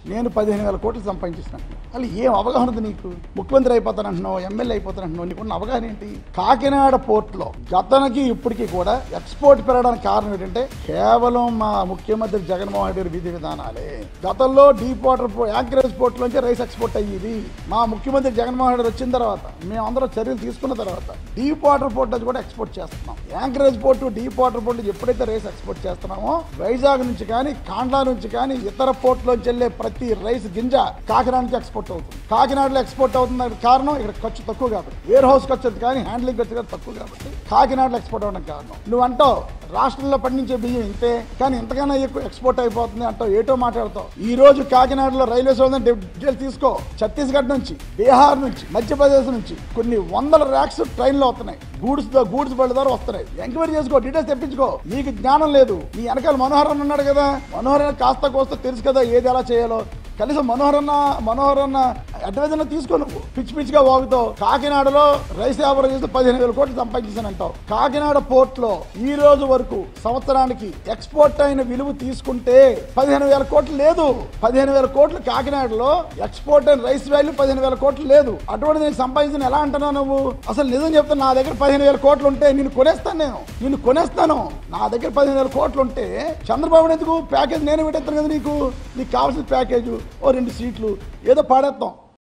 నేను పదిహేను వేల కోట్లు సంపాదించేసినాను అసలు ఏం అవగాహన ఉంది నీకు ముఖ్యమంత్రి అయిపోతానంటున్నావు ఎమ్మెల్యే అయిపోతానంటున్నావు నీకున్న అవగాహన ఏంటి కాకినాడ పోర్ట్లో గతానికి ఇప్పటికీ కూడా ఎక్స్పోర్ట్ పెరగడానికి కారణం ఏంటంటే కేవలం మా ముఖ్యమంత్రి జగన్మోహన్ రెడ్డి గారి విధి విధానాలే గతంలో డీప్ వాటర్ పో- యాంకరేజ్ పోర్ట్ నుంచి రైస్ ఎక్స్పోర్ట్ అయ్యేది మా ముఖ్యమంత్రి జగన్మోహన్ రెడ్డి వచ్చిన తర్వాత మేమందరం చర్యలు తీసుకున్న తర్వాత డీప్ వాటర్ పోర్ట్ నుంచి కూడా ఎక్స్పోర్ట్ చేస్తున్నాం anchorage port deep water port నుంచి ఎప్పుడైతే రైస్ ఎక్స్పోర్ట్ చేస్తున్నామో వైజాగ్ నుంచి కానీ కాండ్లా నుంచి కానీ ఇతర పోర్ట్లోంచి వెళ్ళే ప్రతి రైస్ గింజ కాకినాడ నుంచి ఎక్స్పోర్ట్ అవుతుంది కాకినాడలో ఎక్స్పోర్ట్ అవుతుంది దానికి కారణం ఇక్కడ ఖర్చు తక్కువ కాబట్టి వేర్ హౌస్ ఖర్చు అది కానీ హ్యాండ్లింగ్ ఖర్చు కానీ తక్కువ కాబట్టి కాకినాడలో ఎక్స్పోర్ట్ అవ్వడానికి కారణం నువ్వు అంటావు రాష్ట్రంలో పండించే బియ్యం ఇంతే కానీ ఇంతకన్నా ఎక్కువ ఎక్స్పోర్ట్ అయిపోతుంది అంటావు ఏటో మాట్లాడతావు ఈ రోజు కాకినాడలో రైల్వే సోదం డీటెయిల్స్ తీసుకో ఛత్తీస్గఢ్ నుంచి బీహార్ నుంచి మధ్యప్రదేశ్ నుంచి కొన్ని వందల ర్యాక్స్ ట్రైన్లో వస్తున్నాయి గూడ్స్ గూడ్స్ బళ్ళ ద్వారా వస్తున్నాయి ఎంక్వైరీ చేసుకో డీటెయిల్స్ తెప్పించుకో నీకు జ్ఞానం లేదు నీ వెనకాల మనోహరన్ ఉన్నాడు కదా మనోహరన్ కాస్త కోస్త తెలుసు కదా ఏది ఎలా చేయాలో కనీసం మనోహరన్న మనోహరన్న అడ్వైజ్ అన్న తీసుకో నువ్వు పిచ్చి పిచ్చిగా వాగుతావు కాకినాడలో రైస్ వ్యాపారం చేస్తే పదిహేను వేల కోట్లు సంపాదించానంటావు కాకినాడ పోర్ట్ లో ఈ రోజు వరకు సంవత్సరానికి ఎక్స్పోర్ట్ అయిన విలువ తీసుకుంటే పదిహేను వేల కోట్లు లేదు పదిహేను వేల కోట్లు కాకినాడలో ఎక్స్పోర్ట్ అయిన రైస్ వాల్యూ పదిహేను వేల కోట్లు లేదు అటువంటి నేను సంపాదించిన ఎలా అంటున్నావు నువ్వు అసలు నిజం చెప్తా నా దగ్గర పదిహేను వేల కోట్లు ఉంటే నేను కొనేస్తాను నేను నిన్ను కొనేస్తాను నా దగ్గర పదిహేను వేల కోట్లు ఉంటే చంద్రబాబు ఎందుకు ప్యాకేజ్ నేను పెట్టేస్తాను కదా నీకు నీకు కావాల్సిన ప్యాకేజ్ ఓ రెండు సీట్లు ఏదో పాడేస్తాం